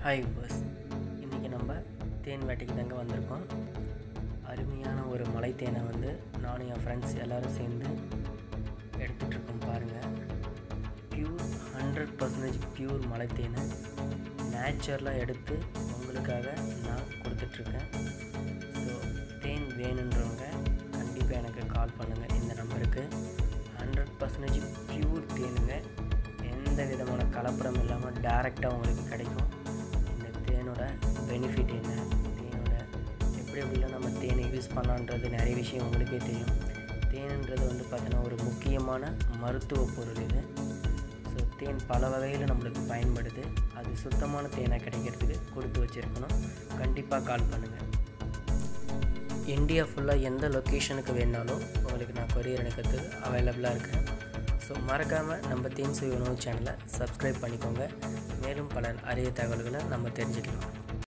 hi bus இன்றைக்கி நம்ம தேன் வேட்டைக்கு தாங்க வந்திருக்கோம் அருமையான ஒரு மலை தேனை வந்து நானும் என் ஃப்ரெண்ட்ஸ் எல்லோரும் சேர்ந்து எடுத்துகிட்ருக்கோம் பாருங்கள் பியூர் ஹண்ட்ரட் பர்சன்டேஜ் பியூர் மலை தேனை நேச்சுரலாக எடுத்து உங்களுக்காக நான் கொடுத்துட்ருக்கேன் ஸோ தேன் வேணுன்றவங்க கண்டிப்பாக எனக்கு கால் பண்ணுங்கள் இந்த நம்பருக்கு ஹண்ட்ரட் பர்சன்டேஜ் பியூர் தேனுங்க எந்த விதமான கலப்படம் இல்லாமல் டேரெக்டாக உங்களுக்கு கிடைக்கும் இந்த தேனோட பெனிஃபிட் என்ன தேனோட எப்படி எப்படிலாம் நம்ம தேனை யூஸ் பண்ணலான்றது நிறைய விஷயம் உங்களுக்கே தெரியும் தேனுன்றது வந்து பார்த்தீங்கன்னா ஒரு முக்கியமான மருத்துவ பொருள் இது ஸோ தேன் பல வகையில் நம்மளுக்கு பயன்படுது அது சுத்தமான தேனை கிடைக்கிறதுக்கு கொடுத்து வச்சுருக்கணும் கண்டிப்பாக கால் பண்ணுங்கள் இந்தியா ஃபுல்லாக எந்த லொக்கேஷனுக்கு வேணாலும் உங்களுக்கு நான் கொரியர் அனுக்கிறதுக்கு அவைலபிளாக இருக்கேன் ஸோ மறக்காமல் நம்ம தேன் சுவை உணவு சேனலை சப்ஸ்கிரைப் பண்ணிக்கோங்க மேலும் பல அரிய தகவல்களை நம்ம தெரிஞ்சுக்கலாம்